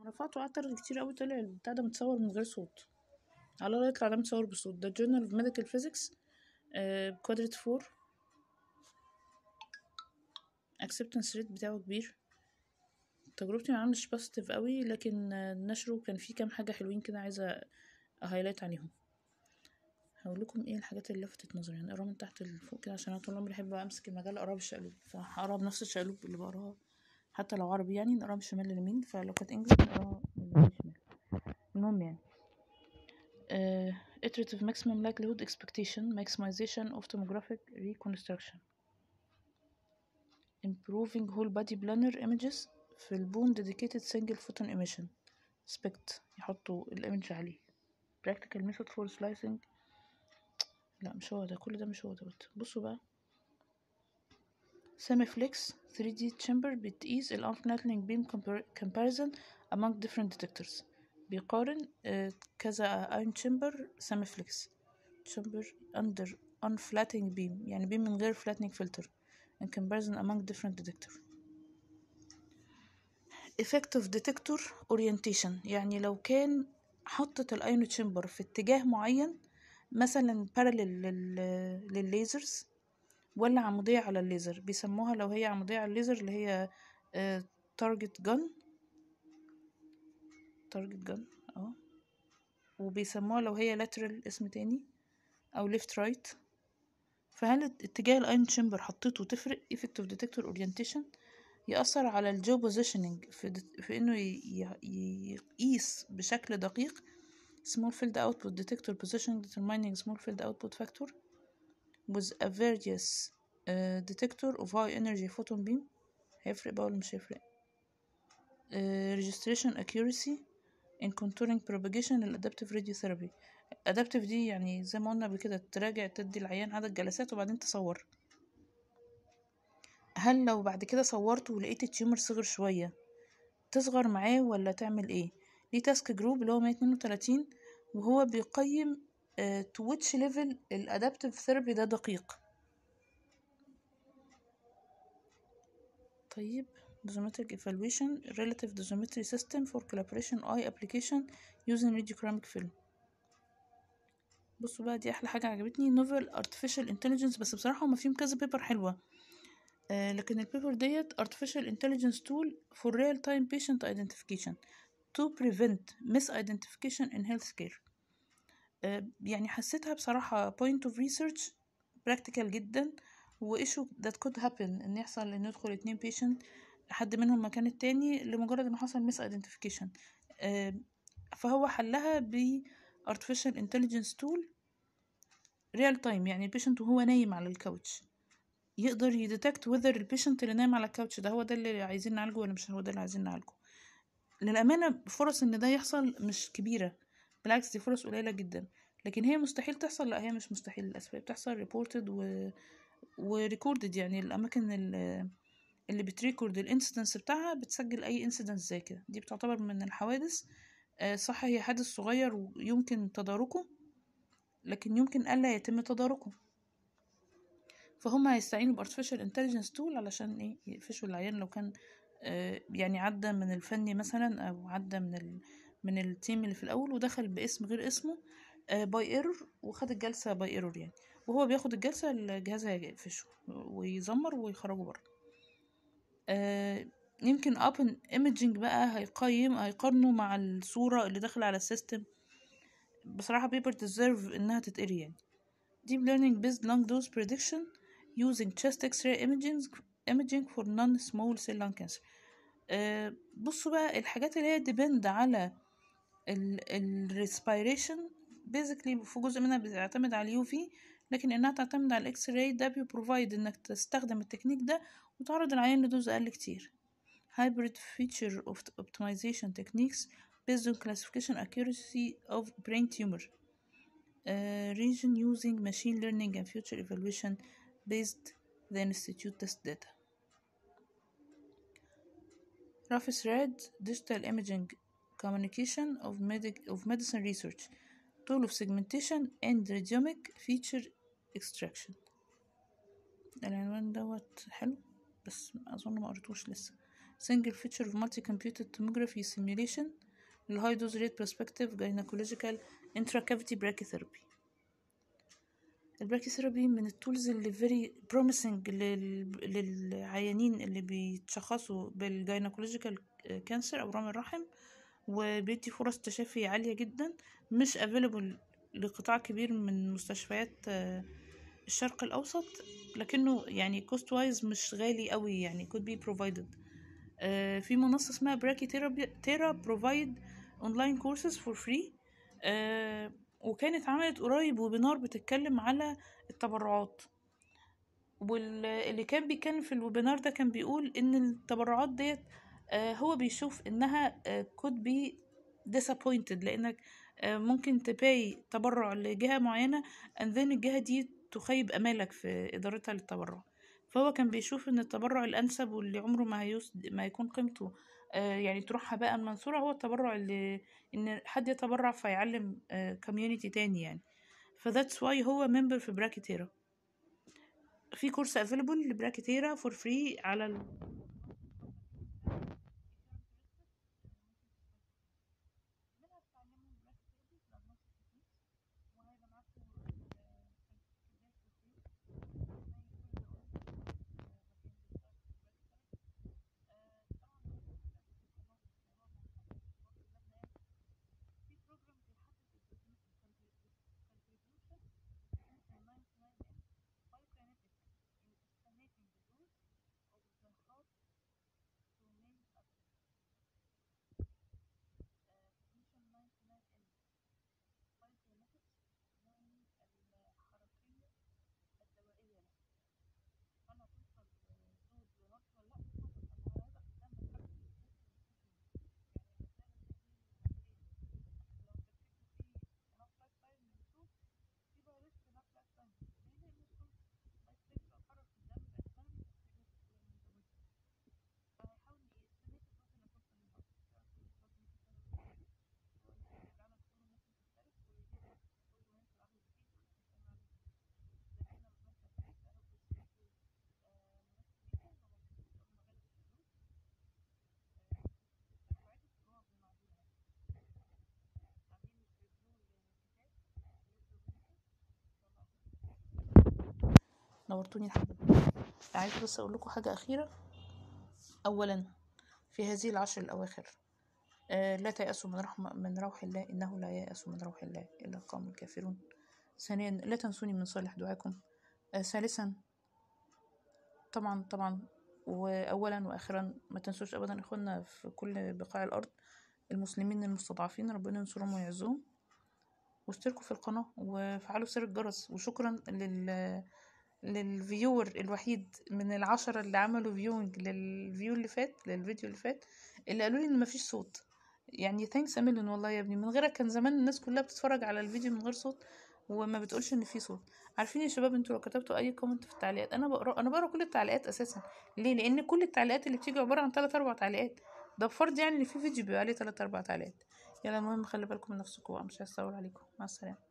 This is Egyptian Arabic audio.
رفعته قعدت ارغي كتير قوي طلع البتاع ده متصور من غير صوت على الله يطلع ده متصور بصوت ده جورنال اوف ميديكال فيزيكس كوادريت فور acceptance rate بتاعه كبير تجربتي معاه مش بوزيتيف قوي لكن آه، نشره كان فيه كام حاجة حلوين كده عايزة اهايلايت عليهم هقول لكم ايه الحاجات اللي لفتت نظري يعني اقراها من تحت لفوق كده عشان انا طول عمري بحب امسك المجله اقراها بالشقلوب فهقراها بنفس الشقلوب اللي بقراها حتى لو عربي يعني نقراها من الشمال لليمين فلو كانت انجلش نقراها من اليمين للشمال المهم يعني uh, iterative maximum likelihood expectation maximization of tomographic reconstruction improving whole body planar images في البون dedicated single photon emission SPECT يحطوا الايمج عليه practical method for slicing لا مش هو ده كل ده مش هو ده برضه. بصوا بقى سيميفليكس 3D chamber بتقيس ال unflattening beam compar- comparison among different detectors بيقارن آه، كذا ion chamber سيميفليكس chamber under unflattening beam يعني beam من غير flattening filter in comparison among different detector effective detector orientation يعني لو كان حطت الايون تشامبر في اتجاه معين مثلا parallel لل... للليزرز ولا عمودية على الليزر بيسموها لو هي عمودية على الليزر اللي هي تارجت جن تارجت جن اه وبيسموها لو هي lateral اسم تاني او left right فهل اتجاه الايون تشامبر حطيته تفرق effective detector orientation يأثر على الجو بوزيشننج في, دت- في انه ي- ي- يقيس بشكل دقيق small field output detector positioning determining small field output factor with a various uh, detector of high energy photon beam هيفرق بقى ولا مش هيفرق uh, registration accuracy in contouring propagation للadaptive radiotherapy adaptive دي يعني زي ما قلنا قبل كده تراجع تدي العيان عدد جلسات وبعدين تصور هل لو بعد كده صورته ولقيت التيومر صغر شوية تصغر معاه ولا تعمل ايه ليه تاسك جروب اللي هو 132 وهو بيقيم تو ويتش ليفل الادابتيف ثيرابي ده دقيق طيب dosimetric evaluation relative dosimetry system for calibration eye application using radiochromic film بصوا بقى دي احلى حاجه عجبتني novel artificial intelligence بس بصراحه هما فيهم كذا بيبر حلوه آه لكن البيبر ديت artificial intelligence tool for real time patient identification to prevent misidentification in healthcare آه يعني حسيتها بصراحة point of research practical جدا و issue that could happen ان يحصل ان يدخل اتنين patient حد منهم مكان التاني لمجرد ان حصل misidentification آه فهو حلها ب artificial intelligence tool real time يعني البيشنت وهو نايم على الكاوتش يقدر يديتكت whether البيشنت اللي نايم على الكاوتش ده هو ده اللي عايزين نعالجه ولا مش هو ده اللي عايزين نعالجه للأمانة فرص إن ده يحصل مش كبيرة بالعكس دي فرص قليلة جدا لكن هي مستحيل تحصل لا هي مش مستحيل للأسف هي بتحصل ريبورتد و وريكوردد يعني الأماكن ال- اللي بتريكورد الانسيدنس بتاعها بتسجل أي انسيدنس زي كده دي بتعتبر من الحوادث آه، صح هي حادث صغير ويمكن تداركه لكن يمكن ألا يتم تداركه فهم هيستعينوا بارتفيشال انتليجنس تول علشان ايه يقفشوا العيان لو كان آه، يعني عدى من الفني مثلا او عدى من ال من التيم اللي في الاول ودخل باسم غير اسمه باي ايرور وخد الجلسه باي ايرور يعني وهو بياخد الجلسه الجهاز هيقفشه ويزمر ويخرجه بره آه، يمكن ابن ايمجنج بقى هيقيم هيقارنه مع الصوره اللي داخله على السيستم بصراحه بيبر ديزيرف انها تتقري يعني deep learning based long dose prediction using chest x-ray imaging imaging for non-small cell lung cancer آه، بصوا بقى الحاجات اللي هي depend على ال ال respiration basically في جزء منها بتعتمد على اليو في لكن انها تعتمد على الاكس راي ده بيبروفايد انك تستخدم التكنيك ده وتعرض العيان لدوز اقل كتير hybrid feature of optimization techniques based on classification accuracy of brain tumor uh, region using machine learning and future evaluation based the institute test data. RAFIS RAD digital imaging communication of, medic of medicine research tool of segmentation and radiomic feature extraction العنوان دوت حلو بس اظن ما قريتوش لسه single feature of multi-computed tomography simulation للهاي دوز ريت prospective gynecological intracavity brachytherapy البراكيثيرابي من التولز اللي فيري بروميسنج للعيانين اللي بيتشخصوا بالجاينكولوجيكال كانسر او رام الرحم وبيدي فرص تشافي عالية جدا مش افيلبل لقطاع كبير من مستشفيات آه، الشرق الاوسط لكنه يعني كوست وايز مش غالي قوي يعني could be provided آه، في منصة اسمها براكي تيرا بروفايد اونلاين كورسز فور فري وكانت عملت قريب ويبينار بتتكلم على التبرعات واللي كان بيتكلم في الويبينار ده كان بيقول ان التبرعات ديت آه، هو بيشوف انها آه، could be disappointed لانك آه، ممكن تباي تبرع لجهة معينة and then الجهة دي تخيب امالك في ادارتها للتبرع فهو كان بيشوف ان التبرع الانسب واللي عمره ما هيوس ما يكون قيمته يعني تروح هباء منصورة هو التبرع اللي ان حد يتبرع فيعلم كوميونيتي تاني يعني فذاتس واي هو ممبر في براكيتيرا في كورس افيلبل لبراكيتيرا فور فري على ال... نورتوني لحد عايزة بس اقول لكم حاجة اخيرة اولا في هذه العشر الاواخر آه لا تيأسوا من رحمة من روح الله إنه لا ييأس من روح الله إلا القوم الكافرون ثانيا لا تنسوني من صالح دعاكم آه ثالثا طبعا طبعا وأولا وآخرا ما تنسوش أبدا إخواننا في كل بقاع الأرض المسلمين المستضعفين ربنا ينصرهم ويعزهم واشتركوا في القناة وفعلوا سر الجرس وشكرا لل للفيور الوحيد من العشرة اللي عملوا فيوينج للفيو اللي فات للفيديو اللي فات اللي قالوا لي ان مفيش صوت يعني ثانكس اميليون والله يا ابني من غيرك كان زمان الناس كلها بتتفرج على الفيديو من غير صوت وما بتقولش ان في صوت عارفين يا شباب انتوا لو كتبتوا اي كومنت في التعليقات انا بقرا انا بقرا كل التعليقات اساسا ليه لان كل التعليقات اللي بتيجي عباره عن 3 4 تعليقات ده بفرض يعني ان في فيديو بيبقى عليه 3 4 تعليقات يلا المهم خلي بالكم من نفسكم بقى مش هستول عليكم مع السلامه